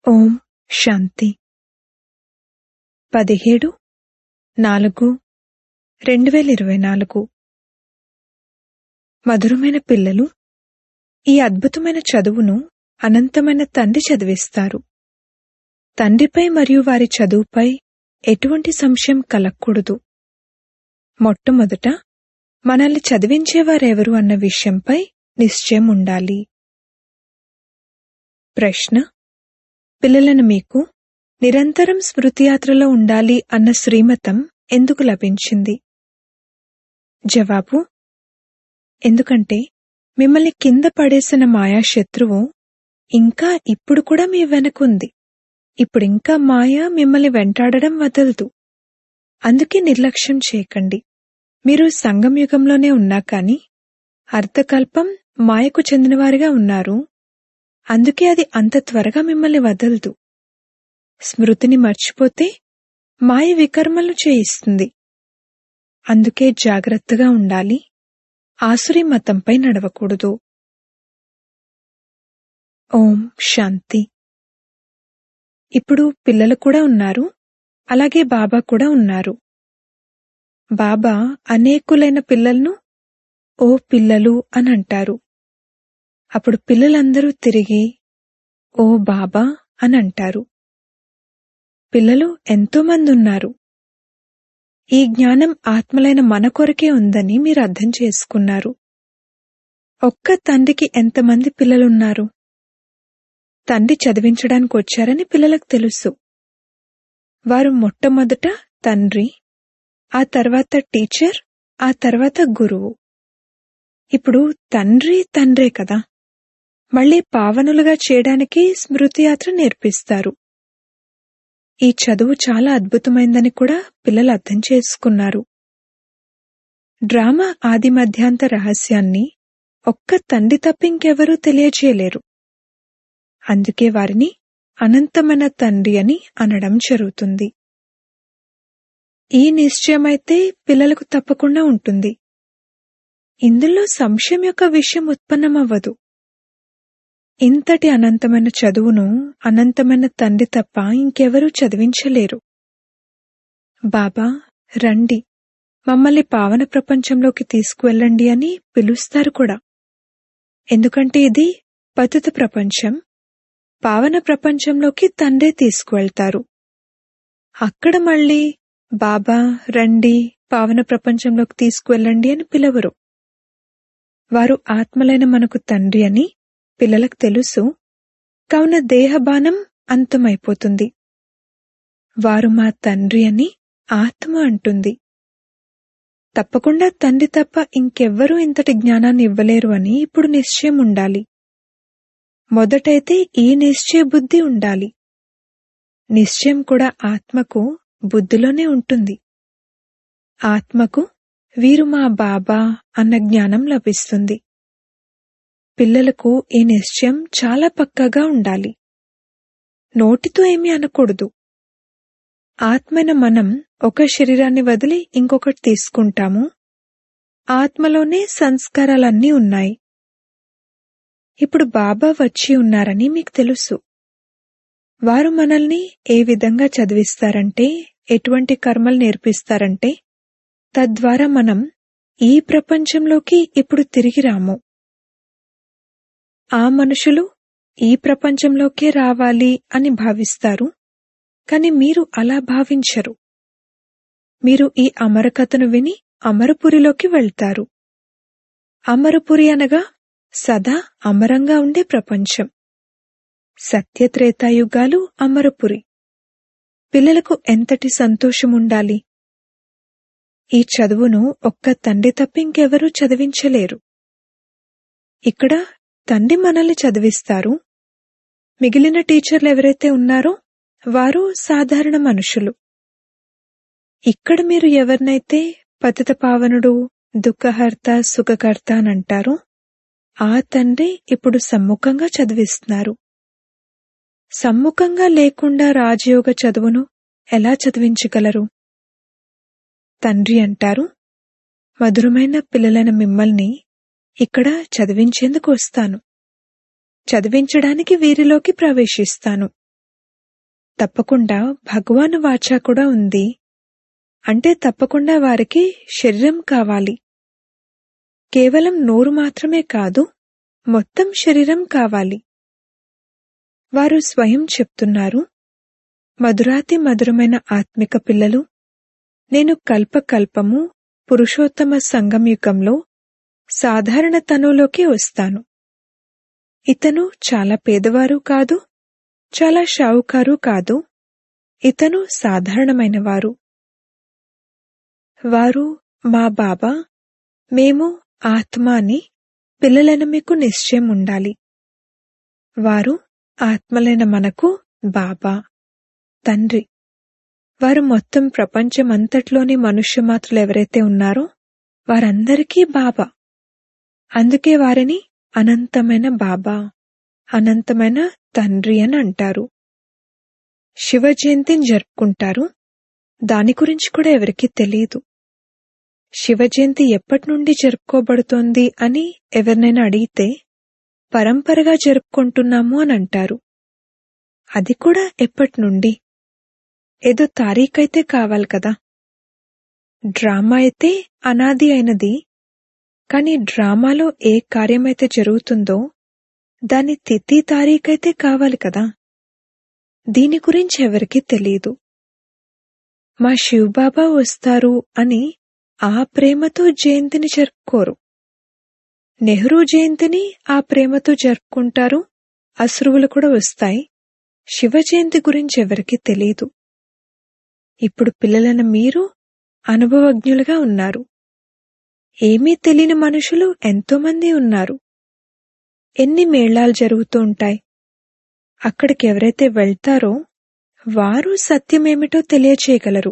ఓం శాంతి పదిహేడు నాలుగు రెండు వేల ఇరవై నాలుగు మధురమైన పిల్లలు ఈ అద్భుతమైన చదువును అనంతమైన తండ్రి చదివిస్తారు తండ్రిపై మరియు వారి చదువుపై ఎటువంటి సంశయం కలగకూడదు మొట్టమొదట మనల్ని చదివించేవారెవరు అన్న విషయంపై నిశ్చయం ఉండాలి ప్రశ్న పిల్లలను మీకు నిరంతరం స్మృతియాత్రలో ఉండాలి అన్న శ్రీమతం ఎందుకు లభించింది జవాబు ఎందుకంటే మిమ్మల్ని కింద పడేసిన మాయా శత్రువు ఇంకా ఇప్పుడు కూడా మీ వెనకుంది ఇప్పుడింకా మాయ మిమ్మల్ని వెంటాడడం వదలదు అందుకే నిర్లక్ష్యం చేయకండి మీరు సంగమయుగంలోనే ఉన్నా కాని అర్ధకల్పం మాయకు చెందినవారిగా ఉన్నారు అందుకే అది అంత త్వరగా మిమ్మల్ని వదలదు స్మృతిని మర్చిపోతే మాయ వికర్మలు చేయిస్తుంది అందుకే జాగ్రత్తగా ఉండాలి ఆసురి మతంపై నడవకూడదు ఓం శాంతి ఇప్పుడు పిల్లలు కూడా ఉన్నారు అలాగే బాబా కూడా ఉన్నారు బాబా అనేకులైన పిల్లలను ఓ పిల్లలు అని అంటారు అప్పుడు పిల్లలందరూ తిరిగి ఓ బాబా అని అంటారు పిల్లలు ఎంతో మంది ఉన్నారు ఈ జ్ఞానం ఆత్మలైన మన కొరకే ఉందని మీరు అర్థం చేసుకున్నారు ఒక్క తండ్రికి ఎంతమంది పిల్లలున్నారు తండ్రి చదివించడానికి వచ్చారని పిల్లలకు తెలుసు వారు మొట్టమొదట తండ్రి ఆ తర్వాత టీచర్ ఆ తర్వాత గురువు ఇప్పుడు తండ్రి తండ్రే కదా మళ్ళీ పావనులుగా చేయడానికి స్మృతి యాత్ర నేర్పిస్తారు ఈ చదువు చాలా అద్భుతమైందని కూడా పిల్లలు అర్థం చేసుకున్నారు డ్రామా ఆది మధ్యాంత రహస్యాన్ని ఒక్క తండ్రి తప్పింకెవరూ తెలియచేయలేరు అందుకే వారిని అనంతమైన తండ్రి అని అనడం జరుగుతుంది ఈ నిశ్చయమైతే పిల్లలకు తప్పకుండా ఉంటుంది ఇందులో సంశయం యొక్క విషయం ఉత్పన్నమవ్వదు ఇంతటి అనంతమైన చదువును అనంతమైన తండ్రి తప్ప ఇంకెవరూ చదివించలేరు బాబా రండి మమ్మల్ని పావన ప్రపంచంలోకి తీసుకువెళ్ళండి అని పిలుస్తారు కూడా ఎందుకంటే ఇది పతిత ప్రపంచం పావన ప్రపంచంలోకి తండ్రే తీసుకువెళ్తారు అక్కడ మళ్ళీ బాబా రండి పావన ప్రపంచంలోకి తీసుకువెళ్ళండి అని పిలవరు వారు ఆత్మలైన మనకు తండ్రి అని పిల్లలకు తెలుసు కావున దేహబానం అంతమైపోతుంది వారు మా తండ్రి అని ఆత్మ అంటుంది తప్పకుండా తండ్రి తప్ప ఇంకెవ్వరూ ఇంతటి జ్ఞానాన్ని ఇవ్వలేరు అని ఇప్పుడు నిశ్చయం ఉండాలి మొదటైతే ఈ నిశ్చయ బుద్ధి ఉండాలి నిశ్చయం కూడా ఆత్మకు బుద్ధిలోనే ఉంటుంది ఆత్మకు వీరు మా బాబా అన్న జ్ఞానం లభిస్తుంది పిల్లలకు ఈ నిశ్చయం చాలా పక్కాగా ఉండాలి నోటితో ఏమీ అనకూడదు ఆత్మైన మనం ఒక శరీరాన్ని వదిలి ఇంకొకటి తీసుకుంటాము ఆత్మలోనే సంస్కారాలన్నీ ఉన్నాయి ఇప్పుడు బాబా వచ్చి ఉన్నారని మీకు తెలుసు వారు మనల్ని ఏ విధంగా చదివిస్తారంటే ఎటువంటి కర్మలు నేర్పిస్తారంటే తద్వారా మనం ఈ ప్రపంచంలోకి ఇప్పుడు తిరిగి రాము ఆ మనుషులు ఈ ప్రపంచంలోకే రావాలి అని భావిస్తారు కాని మీరు అలా భావించరు మీరు ఈ అమరకథను విని అమరపురిలోకి వెళ్తారు అమరపురి అనగా సదా అమరంగా ఉండే ప్రపంచం సత్యత్రేతాయుగాలు అమరపురి పిల్లలకు ఎంతటి సంతోషముండాలి ఈ చదువును ఒక్క తండ్రి తప్పింకెవరూ చదివించలేరు ఇక్కడ తండ్రి మనల్ని చదివిస్తారు మిగిలిన టీచర్లు ఎవరైతే ఉన్నారో వారు సాధారణ మనుషులు ఇక్కడ మీరు ఎవరినైతే పతిత పావనుడు దుఃఖహర్త సుఖకర్త అని అంటారో ఆ తండ్రి ఇప్పుడు సమ్ముఖంగా చదివిస్తున్నారు సమ్ముఖంగా లేకుండా రాజయోగ చదువును ఎలా చదివించగలరు తండ్రి అంటారు మధురమైన పిల్లలైన మిమ్మల్ని ఇక్కడ చదివించేందుకు వస్తాను చదివించడానికి వీరిలోకి ప్రవేశిస్తాను తప్పకుండా భగవాను వాచ కూడా ఉంది అంటే తప్పకుండా వారికి శరీరం కావాలి కేవలం నోరు మాత్రమే కాదు మొత్తం శరీరం కావాలి వారు స్వయం చెప్తున్నారు మధురాతి మధురమైన ఆత్మిక పిల్లలు నేను కల్పకల్పము పురుషోత్తమ సంగమయుగంలో సాధారణ తనులోకి వస్తాను ఇతను చాలా పేదవారు కాదు చాలా షావుకారు కాదు ఇతను సాధారణమైనవారు వారు మా బాబా మేము ఆత్మ అని పిల్లలైన మీకు నిశ్చయం ఉండాలి వారు ఆత్మలైన మనకు బాబా తండ్రి వారు మొత్తం ప్రపంచమంతట్లోని మనుష్యమాత్రులు ఎవరైతే ఉన్నారో వారందరికీ బాబా అందుకే వారిని అనంతమైన బాబా అనంతమైన తండ్రి అని అంటారు శివ జయంతిని జరుపుకుంటారు దాని గురించి కూడా ఎవరికీ తెలియదు శివ జయంతి ఎప్పటి నుండి జరుపుకోబడుతోంది అని ఎవరినైనా అడిగితే పరంపరగా జరుపుకుంటున్నాము అని అంటారు అది కూడా ఎప్పటి నుండి ఏదో తారీఖైతే కావాలి కదా డ్రామా అయితే అనాది అయినది కానీ డ్రామాలో ఏ కార్యమైతే జరుగుతుందో దాని తిథి తారీఖైతే కావాలి కదా దీని గురించి ఎవరికీ తెలియదు మా శివబాబా వస్తారు అని ఆ ప్రేమతో జయంతిని జరుపుకోరు నెహ్రూ జయంతిని ఆ ప్రేమతో జరుపుకుంటారు అశ్రువులు కూడా వస్తాయి శివ జయంతి గురించి ఎవరికీ తెలియదు ఇప్పుడు పిల్లలైన మీరు అనుభవజ్ఞులుగా ఉన్నారు ఏమీ తెలియని మనుషులు ఎంతోమంది ఉన్నారు ఎన్ని మేళాలు జరుగుతూ ఉంటాయి అక్కడికి ఎవరైతే వెళ్తారో వారు సత్యమేమిటో తెలియచేయగలరు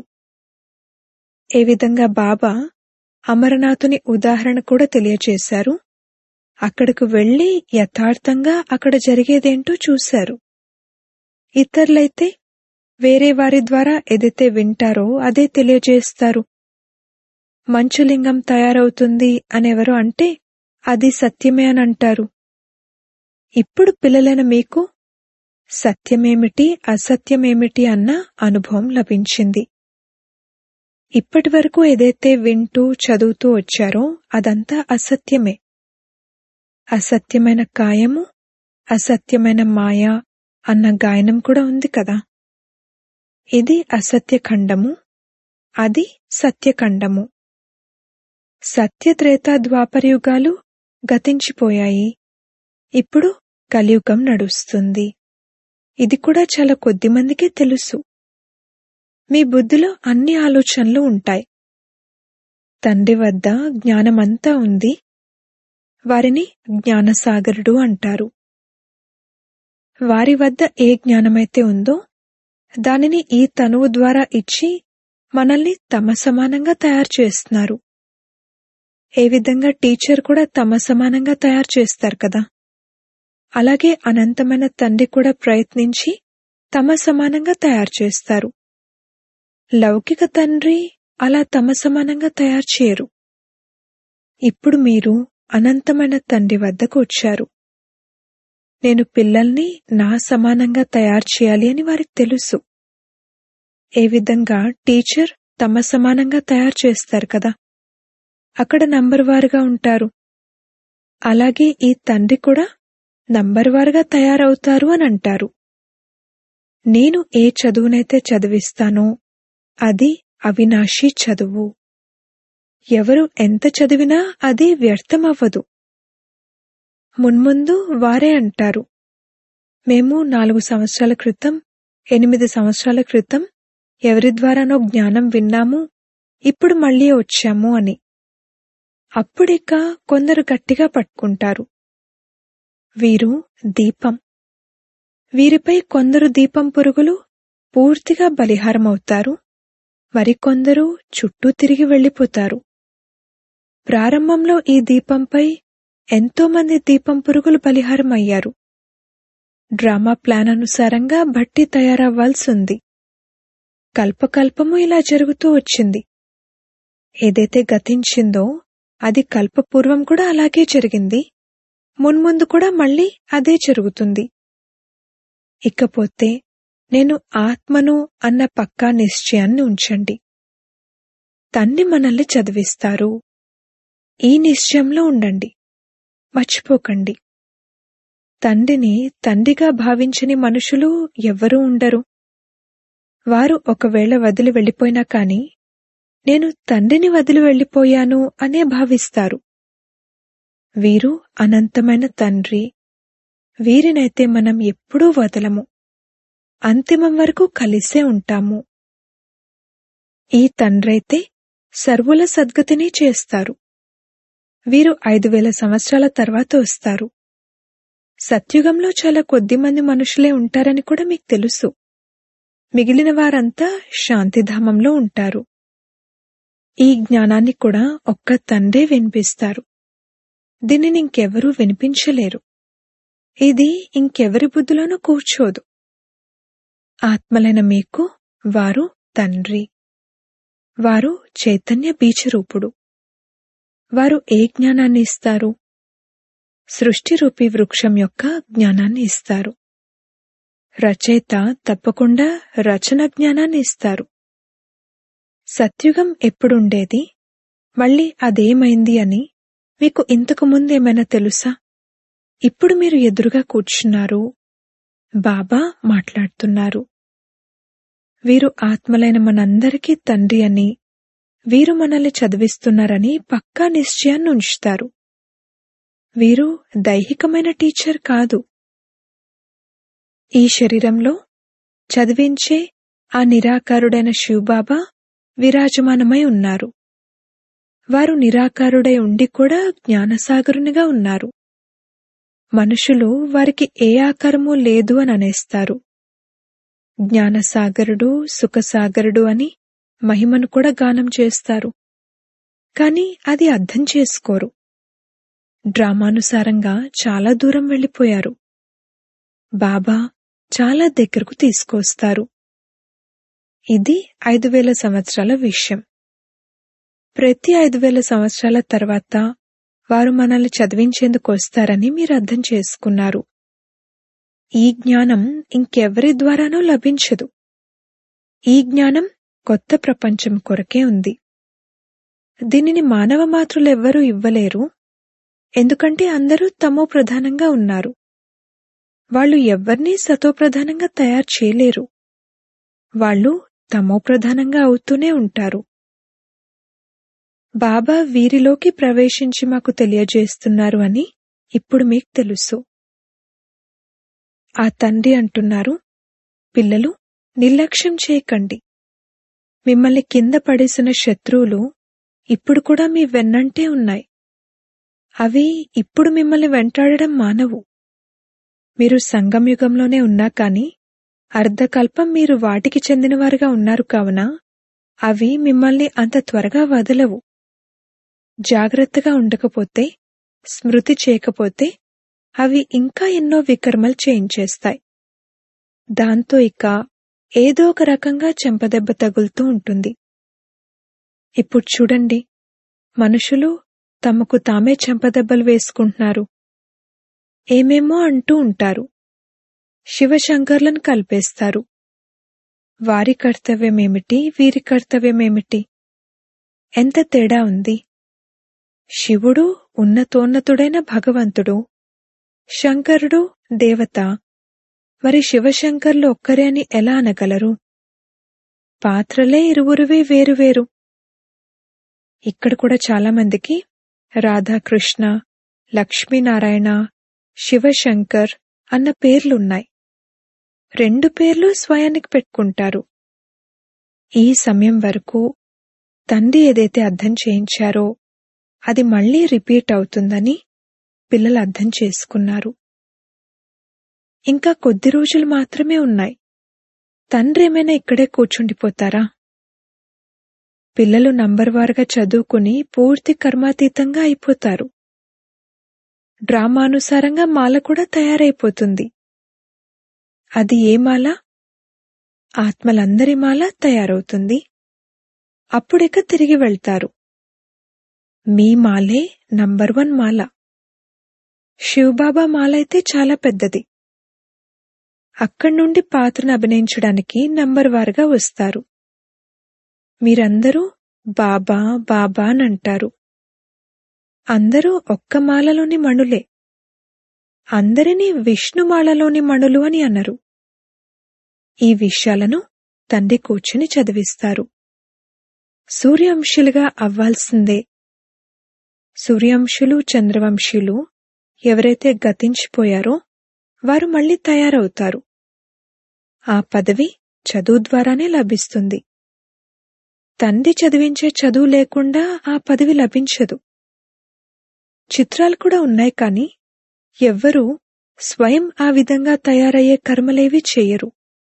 ఏ విధంగా బాబా అమరనాథుని ఉదాహరణ కూడా తెలియచేశారు అక్కడకు వెళ్లి యథార్థంగా అక్కడ జరిగేదేంటో చూశారు ఇతరులైతే వేరే వారి ద్వారా ఏదైతే వింటారో అదే తెలియజేస్తారు మంచులింగం తయారవుతుంది అనేవరు అంటే అది సత్యమే అని అంటారు ఇప్పుడు పిల్లలైన మీకు సత్యమేమిటి అసత్యమేమిటి అన్న అనుభవం లభించింది ఇప్పటి వరకు ఏదైతే వింటూ చదువుతూ వచ్చారో అదంతా అసత్యమే అసత్యమైన కాయము అసత్యమైన మాయ అన్న గాయనం కూడా ఉంది కదా ఇది అసత్యఖండము అది సత్యఖండము సత్యత్రేతా ద్వాపరయుగాలు గతించిపోయాయి ఇప్పుడు కలియుగం నడుస్తుంది ఇది కూడా చాలా కొద్ది మందికే తెలుసు మీ బుద్ధిలో అన్ని ఆలోచనలు ఉంటాయి తండ్రి వద్ద జ్ఞానమంతా ఉంది వారిని జ్ఞానసాగరుడు అంటారు వారి వద్ద ఏ జ్ఞానమైతే ఉందో దానిని ఈ తనువు ద్వారా ఇచ్చి మనల్ని తమ సమానంగా తయారు చేస్తున్నారు ఏ విధంగా టీచర్ కూడా తమ సమానంగా తయారు చేస్తారు కదా అలాగే అనంతమైన తండ్రి కూడా ప్రయత్నించి తమ సమానంగా తయారు చేస్తారు లౌకిక తండ్రి అలా తమ సమానంగా తయారు చేయరు ఇప్పుడు మీరు అనంతమైన తండ్రి వద్దకు వచ్చారు నేను పిల్లల్ని నా సమానంగా తయారు చేయాలి అని వారికి తెలుసు ఏ విధంగా టీచర్ తమ సమానంగా తయారు చేస్తారు కదా అక్కడ నంబర్ వారుగా ఉంటారు అలాగే ఈ తండ్రి కూడా నంబర్ వారుగా తయారవుతారు అని అంటారు నేను ఏ చదువునైతే చదివిస్తానో అది అవినాశి చదువు ఎవరు ఎంత చదివినా అది వ్యర్థమవ్వదు మున్ముందు వారే అంటారు మేము నాలుగు సంవత్సరాల క్రితం ఎనిమిది సంవత్సరాల క్రితం ఎవరి ద్వారానో జ్ఞానం విన్నాము ఇప్పుడు మళ్ళీ వచ్చాము అని అప్పుడిక కొందరు గట్టిగా పట్టుకుంటారు వీరు దీపం వీరిపై కొందరు దీపం పురుగులు పూర్తిగా బలిహారమవుతారు మరికొందరు చుట్టూ తిరిగి వెళ్ళిపోతారు ప్రారంభంలో ఈ దీపంపై ఎంతోమంది దీపం పురుగులు బలిహారం అయ్యారు డ్రామా ప్లాన్ అనుసారంగా బట్టి తయారవ్వాల్సి ఉంది కల్పకల్పము ఇలా జరుగుతూ వచ్చింది ఏదైతే గతించిందో అది కల్పపూర్వం కూడా అలాగే జరిగింది మున్ముందు కూడా మళ్ళీ అదే జరుగుతుంది ఇకపోతే నేను ఆత్మను అన్న పక్కా నిశ్చయాన్ని ఉంచండి తండ్రి మనల్ని చదివిస్తారు ఈ నిశ్చయంలో ఉండండి మర్చిపోకండి తండ్రిని తండ్రిగా భావించని మనుషులు ఎవ్వరూ ఉండరు వారు ఒకవేళ వదిలి వెళ్ళిపోయినా కాని నేను తండ్రిని వదిలి వెళ్ళిపోయాను అనే భావిస్తారు వీరు అనంతమైన తండ్రి వీరినైతే మనం ఎప్పుడూ వదలము అంతిమం వరకు కలిసే ఉంటాము ఈ తండ్రైతే సర్వుల సద్గతిని చేస్తారు వీరు ఐదు వేల సంవత్సరాల తర్వాత వస్తారు సత్యుగంలో చాలా కొద్ది మంది మనుషులే ఉంటారని కూడా మీకు తెలుసు మిగిలిన వారంతా శాంతిధామంలో ఉంటారు ఈ జ్ఞానాన్ని కూడా ఒక్క తండ్రే వినిపిస్తారు దీనిని ఇంకెవరూ వినిపించలేరు ఇది ఇంకెవరి బుద్ధిలోనూ కూర్చోదు ఆత్మలైన మీకు వారు తండ్రి వారు చైతన్య బీజరూపుడు వారు ఏ జ్ఞానాన్ని ఇస్తారు సృష్టి రూపీ వృక్షం యొక్క జ్ఞానాన్ని ఇస్తారు రచయిత తప్పకుండా రచన జ్ఞానాన్ని ఇస్తారు సత్యుగం ఎప్పుడుండేది మళ్ళీ అదేమైంది అని మీకు ఇంతకు ముందేమైనా తెలుసా ఇప్పుడు మీరు ఎదురుగా కూర్చున్నారు బాబా మాట్లాడుతున్నారు వీరు ఆత్మలైన మనందరికీ తండ్రి అని వీరు మనల్ని చదివిస్తున్నారని పక్కా నిశ్చయాన్ని ఉంచుతారు వీరు దైహికమైన టీచర్ కాదు ఈ శరీరంలో చదివించే ఆ నిరాకారుడైన శివబాబా విరాజమానమై ఉన్నారు వారు నిరాకారుడై ఉండి కూడా జ్ఞానసాగరునిగా ఉన్నారు మనుషులు వారికి ఏ ఆకారమూ లేదు అని అనేస్తారు జ్ఞానసాగరుడు సుఖసాగరుడు అని మహిమను కూడా గానం చేస్తారు కాని అది అర్థం చేసుకోరు డ్రామానుసారంగా చాలా దూరం వెళ్ళిపోయారు బాబా చాలా దగ్గరకు తీసుకొస్తారు ఇది ఐదు వేల సంవత్సరాల విషయం ప్రతి ఐదు వేల సంవత్సరాల తర్వాత వారు మనల్ని చదివించేందుకు వస్తారని మీరు అర్థం చేసుకున్నారు ఈ జ్ఞానం ఇంకెవరి ద్వారానూ లభించదు ఈ జ్ఞానం కొత్త ప్రపంచం కొరకే ఉంది దీనిని మానవ మాతృలెవ్వరూ ఇవ్వలేరు ఎందుకంటే అందరూ తమో ప్రధానంగా ఉన్నారు వాళ్ళు ఎవ్వరినీ సతోప్రధానంగా తయారు చేయలేరు వాళ్ళు తమో ప్రధానంగా అవుతూనే ఉంటారు బాబా వీరిలోకి ప్రవేశించి మాకు తెలియజేస్తున్నారు అని ఇప్పుడు మీకు తెలుసు ఆ తండ్రి అంటున్నారు పిల్లలు నిర్లక్ష్యం చేయకండి మిమ్మల్ని కింద పడేసిన శత్రువులు ఇప్పుడు కూడా మీ వెన్నంటే ఉన్నాయి అవి ఇప్పుడు మిమ్మల్ని వెంటాడడం మానవు మీరు సంగమయుగంలోనే ఉన్నా కాని అర్ధకల్పం మీరు వాటికి చెందినవారుగా ఉన్నారు కావున అవి మిమ్మల్ని అంత త్వరగా వదలవు జాగ్రత్తగా ఉండకపోతే స్మృతి చేయకపోతే అవి ఇంకా ఎన్నో వికర్మలు చేయించేస్తాయి దాంతో ఇక ఏదో ఒక రకంగా చెంపదెబ్బ తగులుతూ ఉంటుంది ఇప్పుడు చూడండి మనుషులు తమకు తామే చెంపదెబ్బలు వేసుకుంటున్నారు ఏమేమో అంటూ ఉంటారు శివశంకర్లను కల్పేస్తారు వారి కర్తవ్యమేమిటి వీరి కర్తవ్యమేమిటి ఎంత తేడా ఉంది శివుడు ఉన్నతోన్నతుడైన భగవంతుడు శంకరుడు దేవత మరి శివశంకర్లు ఒక్కరే అని ఎలా అనగలరు పాత్రలే ఇరువురువే వేరువేరు ఇక్కడ కూడా చాలా మందికి రాధాకృష్ణ లక్ష్మీనారాయణ శివశంకర్ అన్న పేర్లున్నాయి రెండు పేర్లు స్వయానికి పెట్టుకుంటారు ఈ సమయం వరకు తండ్రి ఏదైతే అర్థం చేయించారో అది మళ్లీ రిపీట్ అవుతుందని పిల్లలు అర్థం చేసుకున్నారు ఇంకా కొద్ది రోజులు మాత్రమే ఉన్నాయి తండ్రి ఏమైనా ఇక్కడే కూర్చుండిపోతారా పిల్లలు నంబర్ వారుగా చదువుకుని పూర్తి కర్మాతీతంగా అయిపోతారు డ్రామానుసారంగా మాల కూడా తయారైపోతుంది అది ఏ మాల ఆత్మలందరి మాల తయారవుతుంది అప్పుడిక తిరిగి వెళ్తారు మీ మాలే నంబర్ వన్ మాల శివబాబా మాల అయితే చాలా పెద్దది అక్కడి నుండి పాత్రను అభినయించడానికి నంబర్ వారుగా వస్తారు మీరందరూ బాబా బాబా అని అంటారు అందరూ ఒక్క మాలలోని మణులే అందరినీ విష్ణుమాలలోని మణులు అని అన్నారు ఈ విషయాలను తండ్రి కూర్చుని చదివిస్తారు సూర్యవంశులుగా అవ్వాల్సిందే సూర్యవంశులు చంద్రవంశులు ఎవరైతే గతించిపోయారో వారు మళ్ళీ తయారవుతారు ఆ పదవి చదువు ద్వారానే లభిస్తుంది తండ్రి చదివించే చదువు లేకుండా ఆ పదవి లభించదు చిత్రాలు కూడా ఉన్నాయి కాని ఎవ్వరూ స్వయం ఆ విధంగా తయారయ్యే కర్మలేవి చేయరు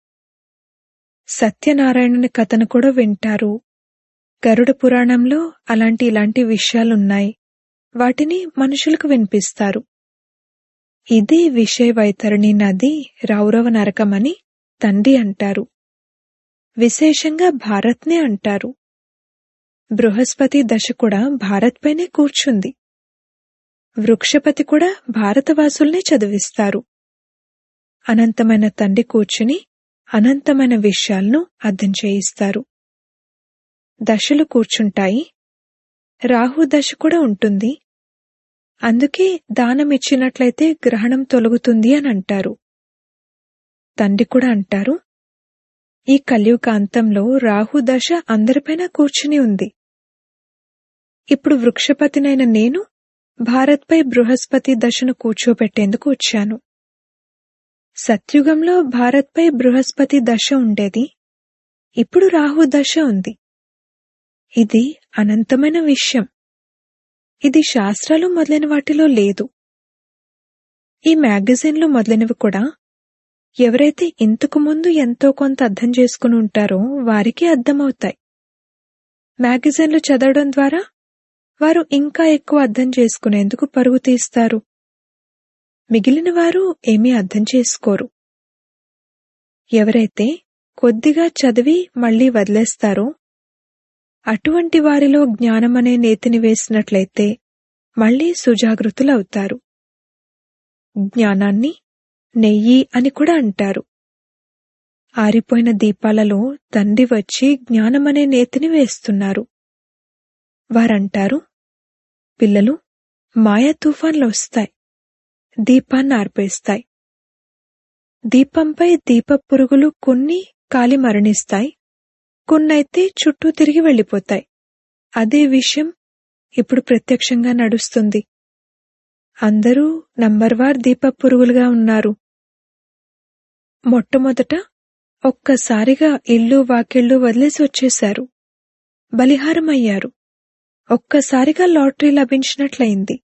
సత్యనారాయణుని కథను కూడా వింటారు గరుడ పురాణంలో అలాంటి ఇలాంటి విషయాలున్నాయి వాటిని మనుషులకు వినిపిస్తారు ఇది విషయ వైతరణి నది రౌరవ నరకమని తండ్రి అంటారు విశేషంగా భారత్నే అంటారు బృహస్పతి దశ కూడా భారత్ పైనే కూర్చుంది వృక్షపతి కూడా భారతవాసుల్నే చదివిస్తారు అనంతమైన తండ్రి కూర్చుని అనంతమైన విషయాలను అర్థం చేయిస్తారు దశలు కూర్చుంటాయి రాహు దశ కూడా ఉంటుంది అందుకే దానం ఇచ్చినట్లయితే గ్రహణం తొలగుతుంది అని అంటారు తండ్రి కూడా అంటారు ఈ కలియుగాంతంలో రాహు దశ అందరిపైన కూర్చుని ఉంది ఇప్పుడు వృక్షపతినైన నేను భారత్పై బృహస్పతి దశను కూర్చోబెట్టేందుకు వచ్చాను సత్యుగంలో భారత్పై బృహస్పతి దశ ఉండేది ఇప్పుడు రాహు దశ ఉంది ఇది అనంతమైన విషయం ఇది శాస్త్రాలు మొదలైన వాటిలో లేదు ఈ మ్యాగజైన్లు మొదలైనవి కూడా ఎవరైతే ఇంతకు ముందు ఎంతో కొంత అర్థం చేసుకుని ఉంటారో వారికి అర్థమవుతాయి మ్యాగజైన్లు చదవడం ద్వారా వారు ఇంకా ఎక్కువ అర్థం చేసుకునేందుకు పరుగు తీస్తారు మిగిలిన వారు ఏమీ అర్థం చేసుకోరు ఎవరైతే కొద్దిగా చదివి మళ్లీ వదిలేస్తారో అటువంటి వారిలో జ్ఞానమనే నేతిని వేసినట్లయితే మళ్లీ సుజాగృతులవుతారు జ్ఞానాన్ని నెయ్యి అని కూడా అంటారు ఆరిపోయిన దీపాలలో తండ్రి వచ్చి జ్ఞానమనే నేతిని వేస్తున్నారు వారంటారు పిల్లలు మాయా తుఫాన్లు వస్తాయి దీపాన్ని ఆర్పేస్తాయి దీపంపై దీప పురుగులు కొన్ని కాలి మరణిస్తాయి కొన్నైతే చుట్టూ తిరిగి వెళ్ళిపోతాయి అదే విషయం ఇప్పుడు ప్రత్యక్షంగా నడుస్తుంది అందరూ నంబర్వార్ దీప పురుగులుగా ఉన్నారు మొట్టమొదట ఒక్కసారిగా ఇల్లు వాకిళ్ళు వదిలేసి వచ్చేశారు బలిహారమయ్యారు ఒక్కసారిగా లాటరీ లభించినట్లయింది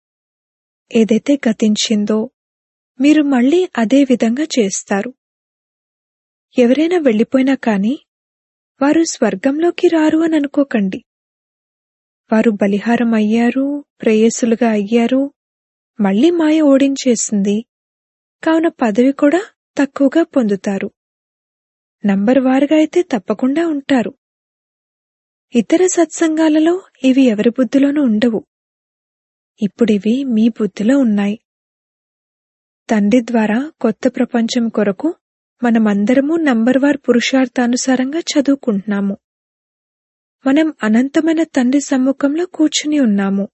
ఏదైతే గతించిందో మీరు మళ్ళీ అదే విధంగా చేస్తారు ఎవరైనా వెళ్ళిపోయినా కాని వారు స్వర్గంలోకి రారు అని అనుకోకండి వారు బలిహారం అయ్యారు ప్రేయసులుగా అయ్యారు మళ్లీ మాయ ఓడించేసింది కావున పదవి కూడా తక్కువగా పొందుతారు నంబర్ వారుగా అయితే తప్పకుండా ఉంటారు ఇతర సత్సంగాలలో ఇవి ఎవరి బుద్ధిలోనూ ఉండవు ఇప్పుడివి మీ బుద్ధిలో ఉన్నాయి తండ్రి ద్వారా కొత్త ప్రపంచం కొరకు మనమందరము నంబర్ వార్ పురుషార్థానుసారంగా చదువుకుంటున్నాము మనం అనంతమైన తండ్రి సమ్ముఖంలో కూర్చుని ఉన్నాము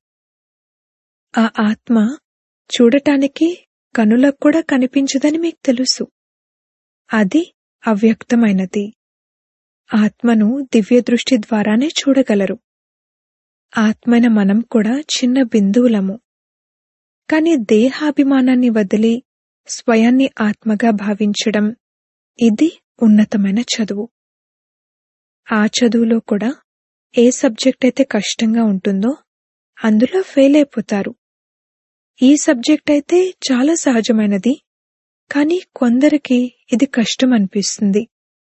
ఆ ఆత్మ చూడటానికి కనులకు కూడా కనిపించదని మీకు తెలుసు అది అవ్యక్తమైనది ఆత్మను దివ్య దృష్టి ద్వారానే చూడగలరు ఆత్మైన మనం కూడా చిన్న బిందువులము కాని దేహాభిమానాన్ని వదిలి స్వయాన్ని ఆత్మగా భావించడం ఇది ఉన్నతమైన చదువు ఆ చదువులో కూడా ఏ సబ్జెక్ట్ అయితే కష్టంగా ఉంటుందో అందులో ఫెయిల్ అయిపోతారు ఈ సబ్జెక్ట్ అయితే చాలా సహజమైనది కానీ కొందరికి ఇది కష్టం అనిపిస్తుంది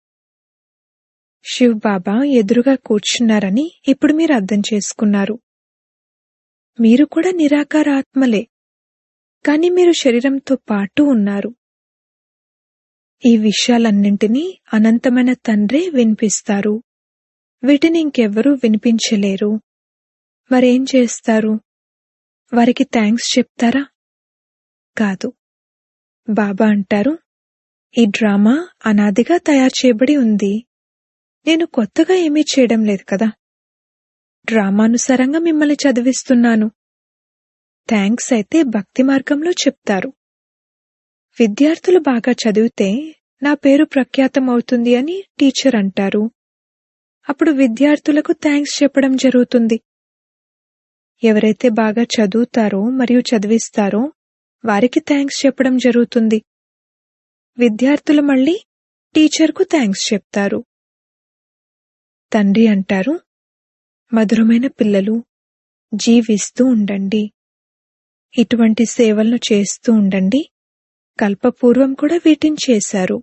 శివ్ బాబా ఎదురుగా కూర్చున్నారని ఇప్పుడు మీరు అర్థం చేసుకున్నారు మీరు కూడా నిరాకార ఆత్మలే కాని మీరు శరీరంతో పాటు ఉన్నారు ఈ విషయాలన్నింటినీ అనంతమైన తండ్రే వినిపిస్తారు వీటిని ఇంకెవ్వరూ వినిపించలేరు మరేం చేస్తారు వారికి థ్యాంక్స్ చెప్తారా కాదు బాబా అంటారు ఈ డ్రామా అనాదిగా తయారు చేయబడి ఉంది నేను కొత్తగా ఏమీ చేయడం లేదు కదా డ్రామానుసారంగా మిమ్మల్ని చదివిస్తున్నాను థ్యాంక్స్ అయితే భక్తి మార్గంలో చెప్తారు విద్యార్థులు బాగా చదివితే నా పేరు ప్రఖ్యాతం అవుతుంది అని టీచర్ అంటారు అప్పుడు విద్యార్థులకు థ్యాంక్స్ చెప్పడం జరుగుతుంది ఎవరైతే బాగా చదువుతారో మరియు చదివిస్తారో వారికి థ్యాంక్స్ చెప్పడం జరుగుతుంది విద్యార్థులు మళ్ళీ టీచర్కు థ్యాంక్స్ చెప్తారు తండ్రి అంటారు మధురమైన పిల్లలు జీవిస్తూ ఉండండి ఇటువంటి సేవలను చేస్తూ ఉండండి కల్పపూర్వం కూడా వీటిని చేశారు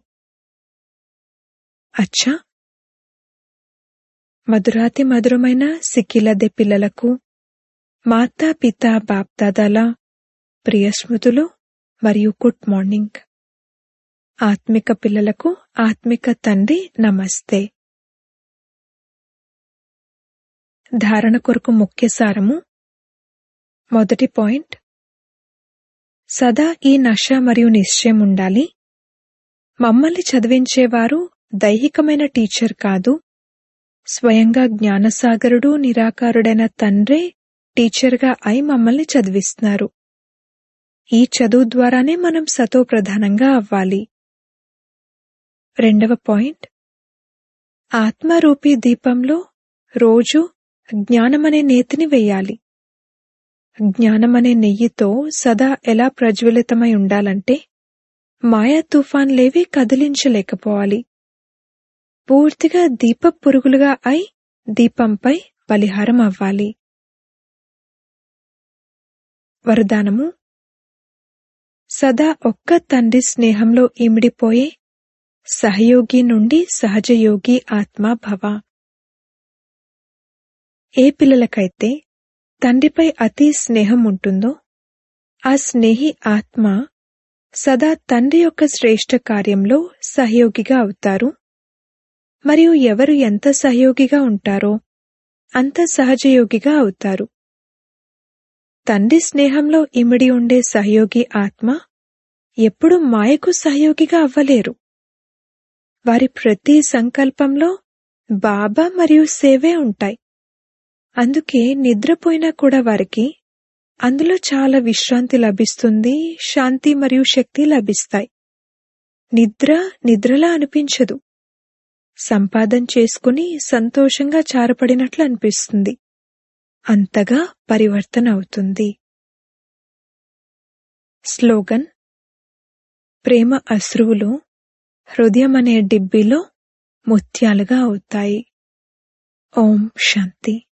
అచ్చా మధురాతి మధురమైన సిక్కిలదె పిల్లలకు మాతా పిత బాప్దాదాల ప్రియ స్మృతులు మరియు గుడ్ మార్నింగ్ ఆత్మిక పిల్లలకు ఆత్మిక తండ్రి నమస్తే ధారణ కొరకు ముఖ్య సారము మొదటి పాయింట్ సదా ఈ నష మరియు నిశ్చయం ఉండాలి మమ్మల్ని చదివించేవారు దైహికమైన టీచర్ కాదు స్వయంగా జ్ఞానసాగరుడు నిరాకారుడైన తండ్రే టీచర్గా అయి మమ్మల్ని చదివిస్తున్నారు ఈ చదువు ద్వారానే మనం సతో ప్రధానంగా అవ్వాలి రెండవ పాయింట్ ఆత్మరూపీ దీపంలో రోజు జ్ఞానమనే నేతిని వేయాలి జ్ఞానమనే నెయ్యితో సదా ఎలా ప్రజ్వలితమై ఉండాలంటే మాయా తుఫాన్లేవి కదిలించలేకపోవాలి పూర్తిగా దీప పురుగులుగా అయి దీపంపై బలిహారం అవ్వాలి వరదానము సదా ఒక్క తండ్రి స్నేహంలో ఇమిడిపోయే సహయోగి నుండి సహజయోగి ఆత్మ భవ ఏ పిల్లలకైతే తండ్రిపై అతి స్నేహం ఉంటుందో ఆ స్నేహి ఆత్మ సదా తండ్రి యొక్క శ్రేష్ఠ కార్యంలో సహయోగిగా అవుతారు మరియు ఎవరు ఎంత సహయోగిగా ఉంటారో అంత సహజయోగిగా అవుతారు తండ్రి స్నేహంలో ఇమిడి ఉండే సహయోగి ఆత్మ ఎప్పుడు మాయకు సహయోగిగా అవ్వలేరు వారి ప్రతి సంకల్పంలో బాబా మరియు సేవే ఉంటాయి అందుకే నిద్రపోయినా కూడా వారికి అందులో చాలా విశ్రాంతి లభిస్తుంది శాంతి మరియు శక్తి లభిస్తాయి నిద్ర నిద్రలా అనిపించదు సంపాదన చేసుకుని సంతోషంగా చారపడినట్లు అనిపిస్తుంది అంతగా పరివర్తన అవుతుంది స్లోగన్ ప్రేమ అశ్రువులు హృదయం అనే డిబ్బీలో ముత్యాలుగా అవుతాయి ఓం శాంతి